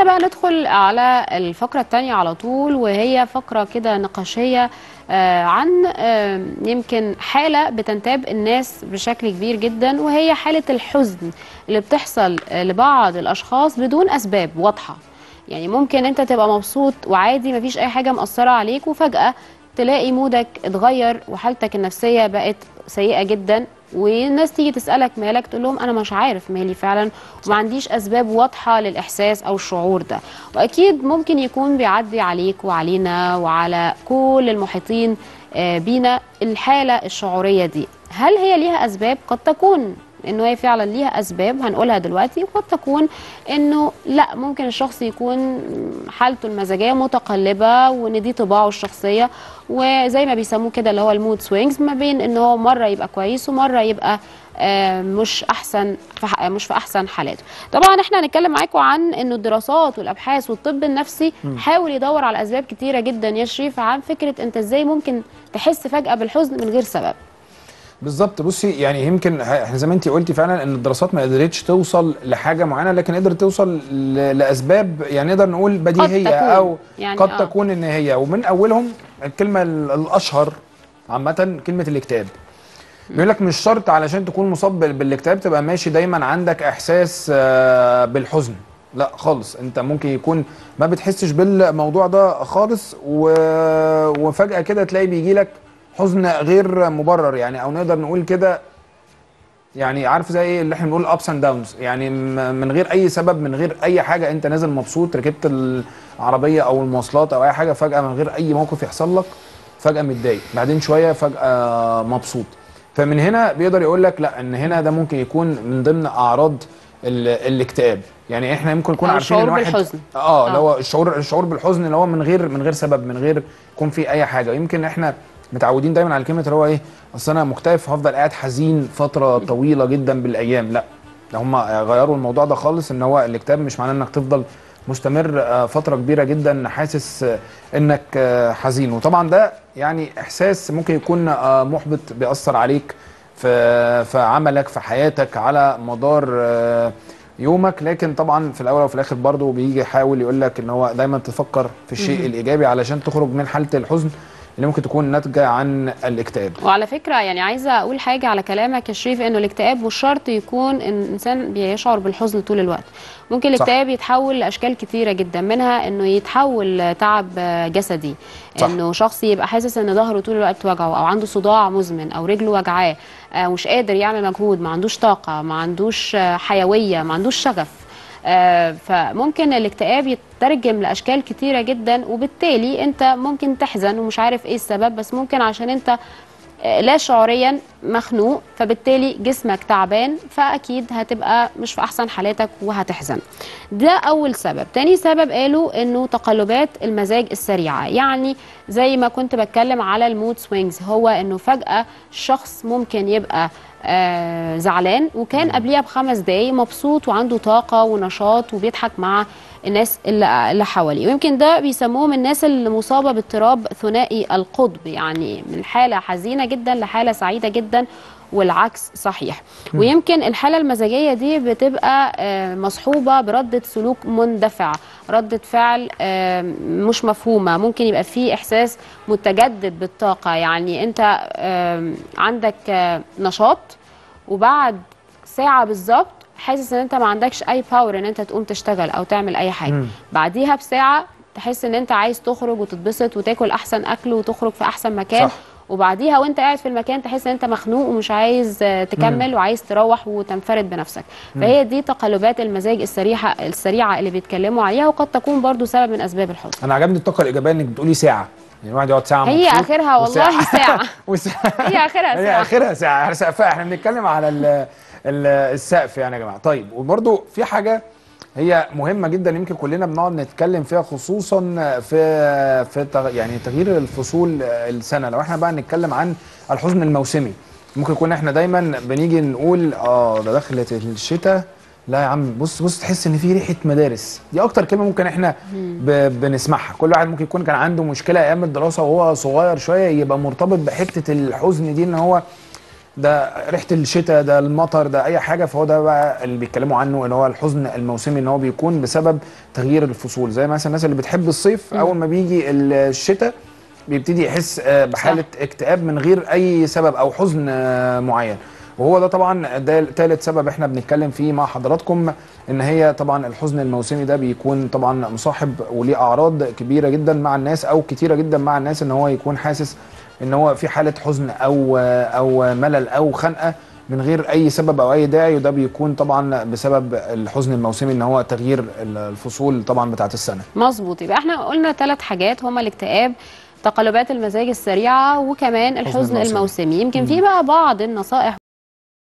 نبدا بقى ندخل على الفقره الثانيه على طول وهي فقره كده نقاشيه آه، عن آه، يمكن حاله بتنتاب الناس بشكل كبير جدا وهي حاله الحزن اللي بتحصل آه، لبعض الاشخاص بدون اسباب واضحه يعني ممكن انت تبقى مبسوط وعادي مفيش اي حاجه مأثره عليك وفجاه تلاقي مودك اتغير وحالتك النفسيه بقت سيئه جدا والناس تيجي تسالك مالك تقول لهم انا مش عارف مالي فعلا وما عنديش اسباب واضحه للاحساس او الشعور ده واكيد ممكن يكون بيعدي عليك وعلينا وعلى كل المحيطين آه، بينا الحاله الشعوريه دي هل هي ليها اسباب قد تكون انه هي فعلا ليها اسباب هنقولها دلوقتي وقد تكون انه لا ممكن الشخص يكون حالته المزاجيه متقلبه وان دي طباعه الشخصيه وزي ما بيسموه كده اللي هو المود سوينجز ما بين ان هو مره يبقى كويس ومره يبقى آه، مش احسن في ح- مش في احسن حالاته طبعا احنا هنتكلم معاكم عن انه الدراسات والابحاث والطب النفسي حاول يدور على اسباب كتيره جدا يا شريف عن فكره انت ازاي ممكن تحس فجاه بالحزن من غير سبب بالظبط بصي يعني يمكن ه- احنا زي ما انت قلتي فعلا ان الدراسات ما قدرتش توصل لحاجه معينه لكن قدرت توصل ل- لاسباب يعني نقدر نقول بديهيه تكون. او يعني قد آه. تكون ان هي ومن اولهم الكلمه ال- الاشهر عامه كلمه الاكتئاب بيقول لك مش شرط علشان تكون مصاب بال- بالاكتئاب تبقى ماشي دايما عندك احساس آه، بالحزن لا خالص انت ممكن يكون ما بتحسش بالموضوع ده خالص و... وفجاه كده تلاقي بيجي لك حزن غير مبرر يعني او نقدر نقول كده يعني عارف زي ايه اللي احنا بنقول ابس اند داونز يعني م- من غير اي سبب من غير اي حاجه انت نازل مبسوط ركبت العربيه او المواصلات او اي حاجه فجاه من غير اي موقف يحصل لك فجاه متضايق بعدين شويه فجاه مبسوط فمن هنا بيقدر يقول لك لا ان هنا ده ممكن يكون من ضمن اعراض ال- الاكتئاب يعني احنا يمكن نكون أو عارفين ان الشعور واحد بالحزن. اه اللي آه. هو الشعور الشعور بالحزن اللي هو من غير من غير سبب من غير يكون في اي حاجه يمكن احنا متعودين دايما على كلمه اللي هو ايه اصل انا مكتئب فهفضل قاعد حزين فتره طويله جدا بالايام لا ده هم غيروا الموضوع ده خالص ان هو الاكتئاب مش معناه انك تفضل مستمر آه، فتره كبيره جدا حاسس آه، انك آه، حزين وطبعا ده يعني احساس ممكن يكون آه، محبط بيأثر عليك في في عملك في حياتك على مدار آه، يومك لكن طبعا في الاول وفي الاخر برضه بيجي يحاول يقول لك ان هو دايما تفكر في الشيء الايجابي علشان تخرج من حاله الحزن اللي ممكن تكون ناتجه عن الاكتئاب وعلى فكرة يعني عايزة أقول حاجة على كلامك يا شريف إنه الاكتئاب مش شرط يكون إن الإنسان بيشعر بالحزن طول الوقت ممكن الاكتئاب يتحول لأشكال كتيرة جدا منها إنه يتحول تعب جسدي صح. إنه شخص يبقى حاسس إن ظهره طول الوقت وجعه أو عنده صداع مزمن أو رجله وجعاه آه، مش قادر يعمل مجهود ما عندوش طاقة ما عندوش آه، حيوية ما عندوش شغف آه، فممكن الاكتئاب يترجم لاشكال كتيره جدا وبالتالي انت ممكن تحزن ومش عارف ايه السبب بس ممكن عشان انت آه، لا شعوريا مخنوق فبالتالي جسمك تعبان فاكيد هتبقى مش في احسن حالاتك وهتحزن ده اول سبب تاني سبب قالوا انه تقلبات المزاج السريعه يعني زي ما كنت بتكلم على المود سوينجز هو انه فجاه الشخص ممكن يبقى آه زعلان وكان قبليها بخمس دقايق مبسوط وعنده طاقه ونشاط وبيضحك مع الناس اللي اللي حواليه ويمكن ده بيسموهم الناس اللي مصابه باضطراب ثنائي القطب يعني من حاله حزينه جدا لحاله سعيده جدا والعكس صحيح ويمكن الحاله المزاجيه دي بتبقى آه، مصحوبه برده سلوك مندفع رده فعل آه، مش مفهومه ممكن يبقى فيه احساس متجدد بالطاقه يعني انت آه، عندك آه، نشاط وبعد ساعه بالظبط حاسس ان انت ما عندكش اي باور ان انت تقوم تشتغل او تعمل اي حاجه مم. بعديها بساعه تحس ان انت عايز تخرج وتتبسط وتاكل احسن اكل وتخرج في احسن مكان صح. وبعديها وانت قاعد في المكان تحس ان انت مخنوق ومش عايز آه، تكمل وعايز تروح وتنفرد بنفسك فهي دي تقلبات المزاج السريعه السريعه اللي بيتكلموا عليها وقد تكون برضو سبب من اسباب الحزن انا عجبني الطاقه الايجابيه انك بتقولي ساعه يعني الواحد يقعد ساعه هي مبسوط اخرها والله ساعه وساعه هي اخرها هي ساعه اخرها ساعه احنا سقفها احنا بنتكلم على ال ال السقف يعني يا جماعه طيب وبرده في حاجه هي مهمه جدا يمكن كلنا بنقعد نتكلم فيها خصوصا في في تغ- يعني تغيير الفصول السنه لو احنا بقى نتكلم عن الحزن الموسمي ممكن يكون احنا دايما بنيجي نقول اه ده دخلت الشتاء لا يا عم بص بص تحس ان في ريحه مدارس دي اكتر كلمه ممكن احنا ب... بنسمعها كل واحد ممكن يكون كان عنده مشكله ايام الدراسه وهو صغير شويه يبقى مرتبط بحته الحزن دي ان هو ده ريحه الشتاء ده المطر ده اي حاجه فهو ده بقى اللي بيتكلموا عنه اللي هو الحزن الموسمي ان هو بيكون بسبب تغيير الفصول زي مثلا الناس اللي بتحب الصيف اول ما بيجي الشتاء بيبتدي يحس آه، بحاله اكتئاب من غير اي سبب او حزن آه، معين وهو ده طبعا ده ثالث سبب احنا بنتكلم فيه مع حضراتكم ان هي طبعا الحزن الموسمي ده بيكون طبعا مصاحب وليه اعراض كبيره جدا مع الناس او كتيره جدا مع الناس ان هو يكون حاسس ان هو في حاله حزن او او ملل او خنقه من غير اي سبب او اي داعي وده بيكون طبعا بسبب الحزن الموسمي ان هو تغيير الفصول طبعا بتاعت السنه مظبوط يبقى احنا قلنا ثلاث حاجات هما الاكتئاب تقلبات المزاج السريعه وكمان الحزن الموسمي. الموسمي يمكن في بقى بعض النصائح